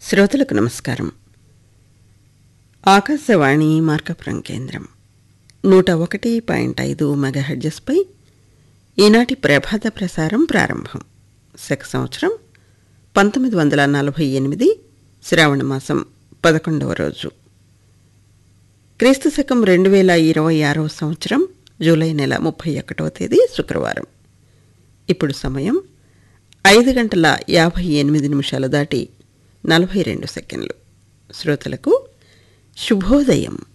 శ్రోతలకు నమస్కారం ఆకాశవాణి మార్కపురం కేంద్రం నూట ఒకటి పాయింట్ ఐదు మెగాహెడ్జెస్పై ఈనాటి ప్రభాత ప్రసారం ప్రారంభం శక సంవత్సరం పంతొమ్మిది వందల నలభై ఎనిమిది శ్రావణ మాసం పదకొండవ రోజు క్రీస్తు శకం రెండు వేల ఇరవై ఆరవ సంవత్సరం జూలై నెల ముప్పై ఒకటవ తేదీ శుక్రవారం ఇప్పుడు సమయం ఐదు గంటల యాభై ఎనిమిది నిమిషాలు దాటి నలభై రెండు సెకండ్లు శ్రోతలకు శుభోదయం